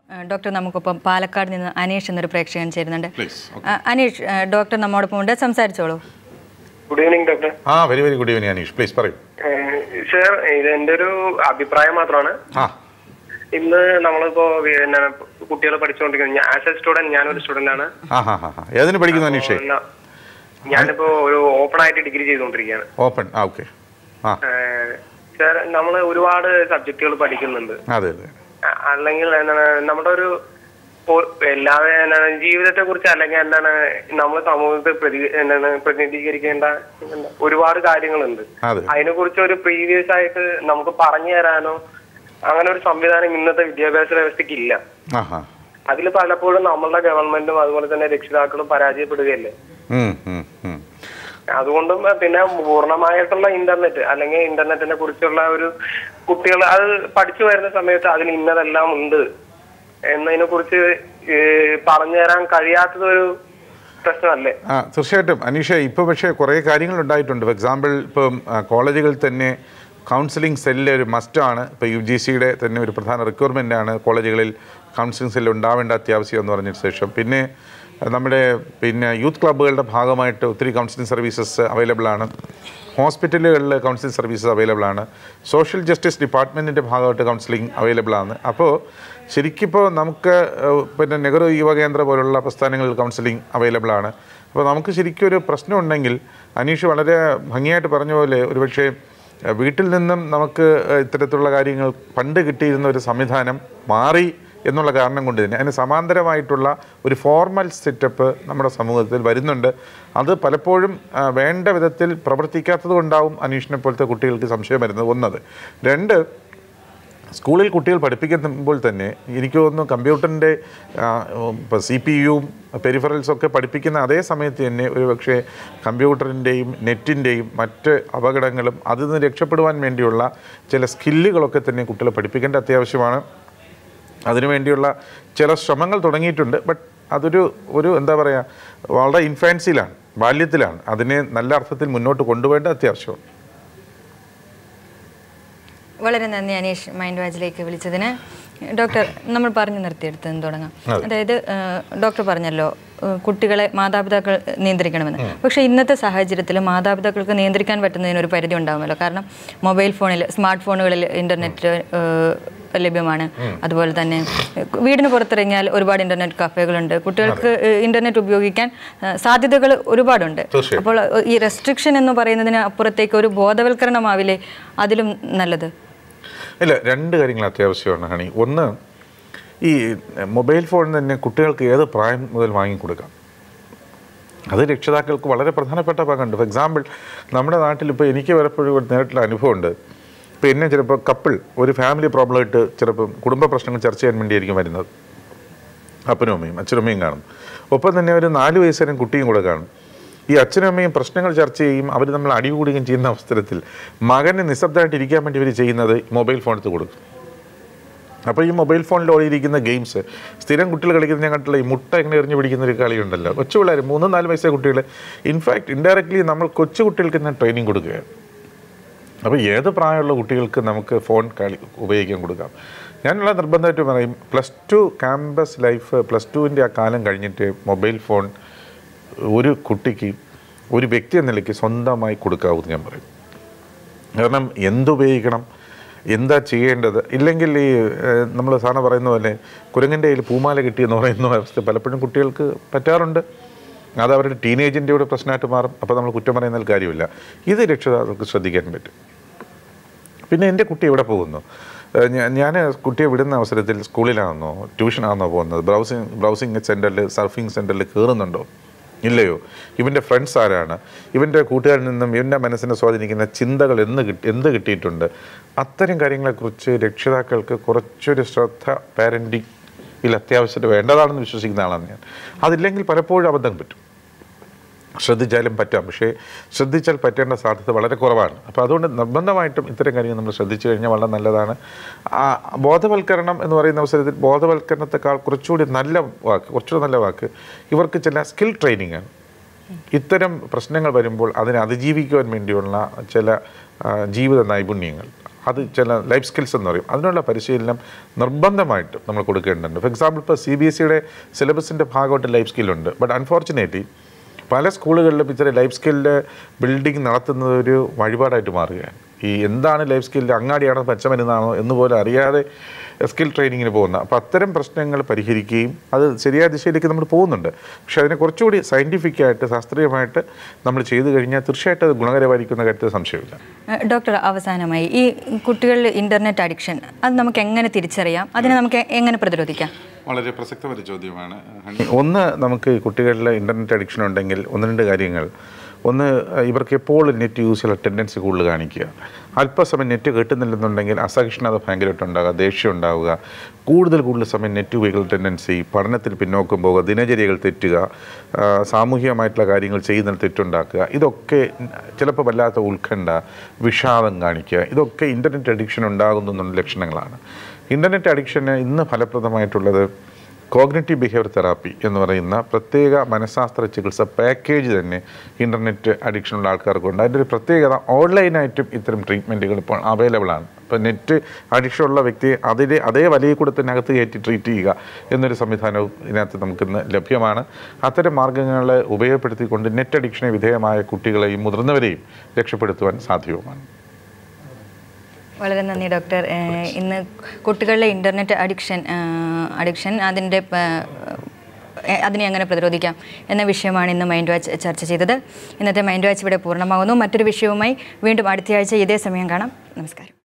ഏഹ് doctor നമുക്കൊപ്പം പാലക്കാട് നിന്ന് അനീഷ് എന്നൊരു പ്രേക്ഷകൻ ചേരുന്നുണ്ട് പ്ലീസ് ആ, അനീഷ് ഏഹ് ഡോക്ടർ നമ്മോടൊപ്പം ഉണ്ട് സംസാരിച്ചോളൂ good evening doctor ah very very good evening Aneesh please പറയൂ സർ ഇത് എന്റെ ഒരു അഭിപ്രായം മാത്രമാണ് ആ ഇന്ന് നമ്മളിപ്പോ പിന്നെ കുട്ടികൾ പഠിച്ചുകൊണ്ടിരിക്കുന്നത് ആസ് എ സ്റ്റുഡന്റ് ഞാനൊരു സ്റ്റുഡന്റ് ആണ് ആ ഹാ ഹാ ഹാ ഏതിന് പഠിക്കുന്നു അനീഷേ ന- ഞാനിപ്പോ ഒരു ഓപ്പൺ ആയിട്ട് ഡിഗ്രി ചെയ്തുകൊണ്ടിരിക്കുകയാണ് ഓപ്പൺ ആ ഓക്കെ ആ സർ നമ്മൾ ഒരുപാട് സബ്ജക്റ്റുകൾ പഠിക്കുന്നുണ്ട് അതെ അതെ അ- അല്ലെങ്കിൽ എന്താണ് നമ്മുടെ ഒരു ഒ- എല്ലാവരും എന്താണ് ജീവിതത്തെ കുറിച്ച് അല്ലെങ്കിൽ എന്താണ് നമ്മൾ സമൂഹത്തെ പ്രതി എന്താണ് പ്രതിനിധീകരിക്കേണ്ട എന്താ, ഒരുപാട് കാര്യങ്ങളുണ്ട് അതെ അതിനെ കുറിച്ച് ഒരു പ്രീവിയസ് ആയിട്ട് നമുക്ക് പറഞ്ഞു തരാനോ അങ്ങനെ ഒരു സംവിധാനം ഇന്നത്തെ വിദ്യാഭ്യാസ വ്യവസ്ഥയ്ക്ക് ഇല്ല ആ ഹാ അതിൽ പലപ്പോഴും നമ്മളുടെ ഗവൺമെന്റും അതുപോലെ തന്നെ രക്ഷിതാക്കളും പരാജയപ്പെടുകയല്ലേ ഉം, ഉം, ഉം. അതുകൊണ്ടും പിന്നെ പൂർണ്ണമായിട്ടുള്ള ഇന്റർനെറ്റ് അല്ലെങ്കിൽ ഇന്റർനെറ്റിനെ കുറിച്ചുള്ള ഒരു കുട്ടികൾ അത് പഠിച്ചു വരുന്ന സമയത്ത് അതിൽ ഇന്നതെല്ലാം ഉണ്ട് എന്നതിനെ കുറിച്ച് പറഞ്ഞു തരാൻ കഴിയാത്തത് ഒരു പ്രശ്നമല്ലേ ആ തീർച്ചയായിട്ടും അനീഷ ഇപ്പോൾ പക്ഷേ കുറേ കാര്യങ്ങൾ ഉണ്ടായിട്ടുണ്ട് ഫോർ എക്സാമ്പിൾ ഇപ്പം കോളേജുകളിൽ തന്നെ കൗൺസിലിംഗ് സെല്ല് ഒരു മസ്റ്റാണ് ഇപ്പോൾ യു ജി സിയുടെ തന്നെ ഒരു പ്രധാന റിക്വയർമെൻ്റ് ആണ് കോളേജുകളിൽ കൗൺസിലിംഗ് സെല്ല് ഉണ്ടാവേണ്ട അത്യാവശ്യം എന്ന് പറഞ്ഞതിന് ശേഷം പിന്നെ അഹ് നമ്മുടെ പിന്നെ യൂത്ത് ക്ലബ്ബുകളുടെ ഭാഗമായിട്ട് ഒത്തിരി കൗൺസിലിംഗ് സർവീസസ് അവൈലബിൾ ആണ് ഹോസ്പിറ്റലുകളിൽ കൗൺസിലിംഗ് സർവീസസ് അവൈലബിൾ ആണ് സോഷ്യൽ ജസ്റ്റിസ് ഡിപ്പാർട്ട്മെൻറ്റിൻ്റെ ഭാഗമായിട്ട് കൗൺസിലിംഗ് അവൈലബിൾ ആണ് അപ്പോൾ ശരിക്കിപ്പോൾ നമുക്ക് ഏഹ്, പിന്നെ നെഹ്റു യുവകേന്ദ്ര പോലുള്ള പ്രസ്ഥാനങ്ങളിൽ കൗൺസിലിംഗ് അവൈലബിൾ ആണ് അപ്പോൾ നമുക്ക് ശരിക്കും ഒരു പ്രശ്നമുണ്ടെങ്കിൽ അനീഷ് വളരെ ഭംഗിയായിട്ട് പറഞ്ഞ പോലെ ഒരുപക്ഷെ ഏഹ്, വീട്ടിൽ നിന്നും നമുക്ക് ഏഹ്, ഇത്തരത്തിലുള്ള കാര്യങ്ങൾ പണ്ട് കിട്ടിയിരുന്ന ഒരു സംവിധാനം മാറി എന്നുള്ള കാരണം കൊണ്ട് തന്നെ അതിന് സമാന്തരമായിട്ടുള്ള ഒരു ഫോർമൽ സെറ്റപ്പ് നമ്മുടെ സമൂഹത്തിൽ വരുന്നുണ്ട് അത് പലപ്പോഴും ആ, വേണ്ട വിധത്തിൽ പ്രവർത്തിക്കാത്തത് കൊണ്ടാവും അനീഷിനെ പോലത്തെ കുട്ടികൾക്ക് സംശയം വരുന്നത് ഒന്നത് രണ്ട് സ്കൂളിൽ കുട്ടികൾ പഠിപ്പിക്കുമ്പോൾ തന്നെ എനിക്ക് തോന്നുന്നു കമ്പ്യൂട്ടറിൻ്റെ ഇപ്പോൾ സി പി യുവും പെരിഫറൽസും ഒക്കെ പഠിപ്പിക്കുന്ന അതേ സമയത്ത് തന്നെ ഒരു പക്ഷേ കമ്പ്യൂട്ടറിൻ്റെയും നെറ്റിൻ്റെയും മറ്റ് അപകടങ്ങളും അതിൽ നിന്ന് രക്ഷപ്പെടുവാൻ വേണ്ടിയുള്ള ചില സ്കില്ലുകളൊക്കെ തന്നെ കുട്ടികളെ പഠിപ്പിക്കേണ്ട അത്യാവശ്യമാണ് അതിനുവേണ്ടിയുള്ള ചില ശ്രമങ്ങൾ തുടങ്ങിയിട്ടുണ്ട് ബട്ട് അതൊരു ഒരു എന്താ പറയുക വളരെ ഇൻഫാൻസിയിലാണ് ബാല്യത്തിലാണ് അതിനെ നല്ല അർത്ഥത്തിൽ മുന്നോട്ട് കൊണ്ടുപോകേണ്ട അത്യാവശ്യമാണ് വളരെ നന്ദി അനീഷ് മൈൻഡ് വാച്ചിലേക്ക് വിളിച്ചതിന് ഡോക്ടർ നമ്മൾ പറഞ്ഞു നിർത്തിയെടുത്ത് തുടങ്ങാം അതെ. അതായത് ഏഹ്, ഡോക്ടർ പറഞ്ഞല്ലോ ഏഹ്, കുട്ടികളെ മാതാപിതാക്കൾ നിയന്ത്രിക്കണമെന്ന് പക്ഷേ ഇന്നത്തെ സാഹചര്യത്തിൽ മാതാപിതാക്കൾക്ക് നിയന്ത്രിക്കാൻ പറ്റുന്നതിന് ഒരു പരിധി ഉണ്ടാകുമല്ലോ കാരണം മൊബൈൽ ഫോണിൽ സ്മാർട്ട് ഫോണുകളിൽ ഇൻ്റർനെറ്റ് ലഭ്യമാണ് അതുപോലെ തന്നെ ഏഹ്, വീടിന് പുറത്തിറങ്ങിയാൽ ഒരുപാട് ഇൻ്റർനെറ്റ് കഫേകളുണ്ട് കുട്ടികൾക്ക് ഏഹ്, ഇൻ്റർനെറ്റ് ഉപയോഗിക്കാൻ ഏഹ്, സാധ്യതകൾ ഒരുപാടുണ്ട് തീർച്ചയായും. അപ്പോൾ ഏഹ്, ഈ റെസ്ട്രിക്ഷൻ എന്ന് പറയുന്നതിന് അപ്പുറത്തേക്ക് ഒരു ബോധവൽക്കരണമാവില്ലേ അതിലും നല്ലത് ഇല്ല രണ്ട് കാര്യങ്ങൾ അത്യാവശ്യമാണ് ഹണി ഒന്ന് ഈ മൊബൈൽ ഫോൺ തന്നെ കുട്ടികൾക്ക് ഏത് പ്രായം മുതൽ വാങ്ങിക്കൊടുക്കാം അത് രക്ഷിതാക്കൾക്ക് വളരെ പ്രധാനപ്പെട്ട പങ്കുണ്ട് ഫോർ എക്സാമ്പിൾ നമ്മുടെ നാട്ടിൽ ഇപ്പോൾ എനിക്ക് പലപ്പോഴും ഒരു നേരിട്ടുള്ള അനുഭവമുണ്ട് ഇപ്പോൾ എന്നെ ചിലപ്പോൾ കപ്പിൾ ഒരു ഫാമിലി പ്രോബ്ലം ആയിട്ട് ചിലപ്പം കുടുംബ പ്രശ്നങ്ങൾ ചർച്ച ചെയ്യാൻ വേണ്ടിയായിരിക്കും വരുന്നത് അപ്പനും അമ്മയും അച്ഛനും അമ്മയും കാണും ഒപ്പം തന്നെ ഒരു നാല് വയസ്സുവരെ കുട്ടിയും കൂടെ കാണും ഈ അച്ഛനും അമ്മയും പ്രശ്നങ്ങൾ ചർച്ച ചെയ്യും അവർ നമ്മൾ അടികൂടുകയും ചെയ്യുന്ന അവസരത്തിൽ മകനെ നിശബ്ദമായിട്ട് ഇരിക്കാൻ വേണ്ടി ഇവർ ചെയ്യുന്നത് മൊബൈൽ ഫോൺ എടുത്ത് കൊടുക്കും അപ്പോൾ ഈ മൊബൈൽ ഫോണിൽ ഓടിയിരിക്കുന്ന ഗെയിംസ് സ്ഥിരം കുട്ടികൾ കളിക്കുന്നതിനെ കണ്ടുള്ള ഈ മുട്ട എങ്ങനെ എറിഞ്ഞു പിടിക്കുന്ന ഒരു കളിയുണ്ടല്ലോ കൊച്ചു പിള്ളേർ മൂന്ന് നാല് വയസ്സേ കുട്ടികൾ ഇൻഫാക്ട് ഇൻഡയറക്ട്ലി നമ്മൾ കൊച്ചു കുട്ടികൾക്ക് തന്നെ ട്രെയിനിങ് കൊടുക്കുകയാണ് അപ്പോൾ ഏത് പ്രായമുള്ള കുട്ടികൾക്ക് നമുക്ക് ഫോൺ കളി ഉപയോഗിക്കാൻ കൊടുക്കാം ഞാനുള്ള നിർബന്ധമായിട്ട് പറയും plus two campus life plus ടുവിൻ്റെ ആ കാലം കഴിഞ്ഞിട്ട് മൊബൈൽ ഫോൺ ഒരു കുട്ടിക്ക് ഒരു വ്യക്തി എന്ന നിലയ്ക്ക് സ്വന്തമായി കൊടുക്കാവൂന്ന് ഞാൻ പറയും കാരണം എന്തുപയോഗിക്കണം എന്താ ചെയ്യേണ്ടത് ഇല്ലെങ്കിൽ ഈ നമ്മൾ സാധാരണ പറയുന്ന പോലെ കുരങ്ങൻ്റെ കയ്യിൽ പൂമാല കിട്ടിയെന്ന് പറയുന്ന അവസ്ഥ പലപ്പോഴും കുട്ടികൾക്ക് പറ്റാറുണ്ട് അത് അവരുടെ ടീനേജിൻ്റെ ഒരു പ്രശ്നമായിട്ട് മാറും അപ്പോൾ നമ്മൾ കുറ്റം പറയുന്നതിൽ കാര്യമില്ല ഇത് രക്ഷിതാക്കൾക്ക് ശ്രദ്ധിക്കാൻ പറ്റും പിന്നെ എൻ്റെ കുട്ടി എവിടെ പോകുന്നു ഞാൻ കുട്ടിയെ വിടുന്ന അവസരത്തിൽ സ്കൂളിലാണെന്നോ ട്യൂഷനാണെന്നോ പോകുന്നത് ബ്രൗസിങ് ബ്രൗസിങ് സെൻറ്ററിൽ സർഫിംഗ് സെൻറ്ററിൽ കയറുന്നുണ്ടോ ഇല്ലയോ ഇവൻ്റെ ഫ്രണ്ട്സ് ആരാണ് ഇവൻ്റെ കൂട്ടുകാരിൽ നിന്നും ഇവൻ്റെ മനസ്സിനെ സ്വാധീനിക്കുന്ന ചിന്തകൾ എന്ന് കിട്ടി എന്ത് കിട്ടിയിട്ടുണ്ട് അത്തരം കാര്യങ്ങളെക്കുറിച്ച് രക്ഷിതാക്കൾക്ക് കുറച്ചൊരു ശ്രദ്ധ പാരൻറ്റിങ് ഇതിൽ അത്യാവശ്യമായിട്ട് വേണ്ടതാണെന്ന് വിശ്വസിക്കുന്ന ആളാണ് ഞാൻ അതില്ലെങ്കിൽ പലപ്പോഴും അബദ്ധം പറ്റും ശ്രദ്ധിച്ചാലും പറ്റാം പക്ഷേ ശ്രദ്ധിച്ചാൽ പറ്റേണ്ട സാധ്യത വളരെ കുറവാണ് അപ്പോൾ അതുകൊണ്ട് നിർബന്ധമായിട്ടും ഇത്തരം കാര്യങ്ങൾ നമ്മൾ ശ്രദ്ധിച്ചു കഴിഞ്ഞാൽ വളരെ നല്ലതാണ് ആ, ബോധവൽക്കരണം എന്ന് പറയുന്ന അവസരത്തിൽ ബോധവൽക്കരണത്തെക്കാൾ കുറച്ചുകൂടി നല്ല വാക്ക് കുറച്ചുകൂടി നല്ല വാക്ക് ഇവർക്ക് ചില സ്കിൽ ട്രെയിനിങ് ആണ് ഇത്തരം പ്രശ്നങ്ങൾ വരുമ്പോൾ അതിനെ അതിജീവിക്കുവാൻ വേണ്ടിയുള്ള ചില ആ, ജീവിത നൈപുണ്യങ്ങൾ അത് ചില ലൈഫ് സ്കിൽസ് എന്ന് പറയും അതിനുള്ള പരിശീലനം നിർബന്ധമായിട്ടും നമ്മൾ കൊടുക്കേണ്ടതുണ്ട് ഫോർ എക്സാമ്പിൾ ഇപ്പോൾ സി ബി എസ് സിയുടെ സിലബസിൻ്റെ ഭാഗമായിട്ട് ലൈഫ് സ്കില്ലുണ്ട് ബട്ട് അൺഫോർച്ചുനേറ്റ്ലി പല സ്കൂളുകളിലും ഇച്ചിരി ലൈഫ് സ്കില്ല് ബിൽഡിംഗ് നടത്തുന്നത് ഒരു വഴിപാടായിട്ട് മാറുകയാണ് ഈ എന്താണ് ലൈഫ് സ്കില്ല് അങ്ങാടിയാണോ പച്ചമരുന്നാണോ എന്ന് പോലും അറിയാതെ സ്കിൽ ട്രെയിനിങ്ങിന് പോകുന്ന അപ്പോൾ അത്തരം പ്രശ്നങ്ങൾ പരിഹരിക്കുകയും അത് ശരിയായ ദിശയിലേക്ക് നമ്മൾ പോകുന്നുണ്ട് പക്ഷേ അതിനെ കുറച്ചുകൂടി സയൻറ്റിഫിക് ആയിട്ട് ശാസ്ത്രീയമായിട്ട് നമ്മൾ ചെയ്തു കഴിഞ്ഞാൽ തീർച്ചയായിട്ടും അത് ഗുണകരമായിരിക്കുന്ന കാര്യത്തിൽ സംശയമില്ല ഏഹ് ഡോക്ടർ അവസാനമായി ഈ കുട്ടികളിൽ ഇൻ്റർനെറ്റ് അഡിക്ഷൻ അത് നമുക്ക് എങ്ങനെ തിരിച്ചറിയാം അതിനെ നമുക്ക് എങ്ങനെ പ്രതിരോധിക്കാം വളരെ പ്രസക്തമായ ചോദ്യമാണ് ഒന്ന് നമുക്ക് കുട്ടികളിൽ ഇൻ്റർനെറ്റ് അഡിക്ഷൻ ഉണ്ടെങ്കിൽ ഒന്ന് രണ്ട് കാര്യങ്ങൾ ഒന്ന് ഇവർക്ക് എപ്പോഴും നെറ്റ് യൂസ് ചെയ്യാൻ ടെൻഡൻസി കൂടുതൽ കാണിക്കുക അല്പസമയം നെറ്റ് കിട്ടുന്നില്ലെന്നുണ്ടെങ്കിൽ അസഹിഷ്ണുത ഭയങ്കരമായിട്ട് ഉണ്ടാകുക ദേഷ്യം ഉണ്ടാവുക കൂടുതൽ കൂടുതൽ സമയം നെറ്റ് ഉപയോഗിക്കുന്ന ടെൻഡൻസി പഠനത്തിൽ പിന്നോക്കം പോകുക ദിനചര്യകൾ തെറ്റുക ആ, സാമൂഹികമായിട്ടുള്ള കാര്യങ്ങൾ ചെയ്യുന്നതിൽ തെറ്റുണ്ടാക്കുക ഇതൊക്കെ ചിലപ്പോൾ വല്ലാത്ത ഉത്കണ്ഠ വിഷാദം കാണിക്കുക ഇതൊക്കെ ഇൻ്റർനെറ്റ് അഡിക്ഷൻ ഉണ്ടാകുന്നു എന്നുള്ള ലക്ഷണങ്ങളാണ് ഇൻ്റർനെറ്റ് അഡിക്ഷന് ഇന്ന് ഫലപ്രദമായിട്ടുള്ളത് കോഗ്നറ്റീവ് ബിഹേവിയർ തെറാപ്പി എന്ന് പറയുന്ന പ്രത്യേക മനഃശാസ്ത്ര ചികിത്സ പാക്കേജ് തന്നെ ഇൻ്റർനെറ്റ് അഡിക്ഷനുള്ള ആൾക്കാർക്കുണ്ട് അതിൻ്റെ ഒരു പ്രത്യേകത ഓൺലൈനായിട്ടും ഇത്തരം ട്രീറ്റ്മെൻറ്റുകൾ ഇപ്പോൾ അവൈലബിൾ ആണ് ഇപ്പോൾ നെറ്റ് അഡിക്ഷൻ ഉള്ള വ്യക്തിയെ അതിലെ അതേ വലിയ കൂടെ തന്നെ അകത്ത് കയറ്റി ട്രീറ്റ് ചെയ്യുക എന്നൊരു സംവിധാനവും ഇതിനകത്ത് നമുക്കിന്ന് ലഭ്യമാണ് അത്തരം മാർഗ്ഗങ്ങളെ ഉപയോഗപ്പെടുത്തിക്കൊണ്ട് നെറ്റ് അഡിക്ഷനെ വിധേയമായ കുട്ടികളെയും മുതിർന്നവരെയും രക്ഷപ്പെടുത്തുവാൻ സാധ്യവുമാണ് വളരെ നന്ദി ഡോക്ടർ ഏഹ് ഇന്ന് കുട്ടികളിലെ ഇൻ്റർനെറ്റ് അഡിക്ഷൻ അഡിക്ഷൻ അതിൻ്റെ ഏഹ് അതിനെ എങ്ങനെ പ്രതിരോധിക്കാം എന്ന വിഷയമാണ് ഇന്ന് മൈൻഡ് വാച്ച് ചർച്ച ചെയ്തത് ഇന്നത്തെ മൈൻഡ് വാച്ച് ഇവിടെ പൂർണ്ണമാകുന്നു മറ്റൊരു വിഷയവുമായി വീണ്ടും അടുത്തയാഴ്ച ഇതേ സമയം കാണാം നമസ്കാരം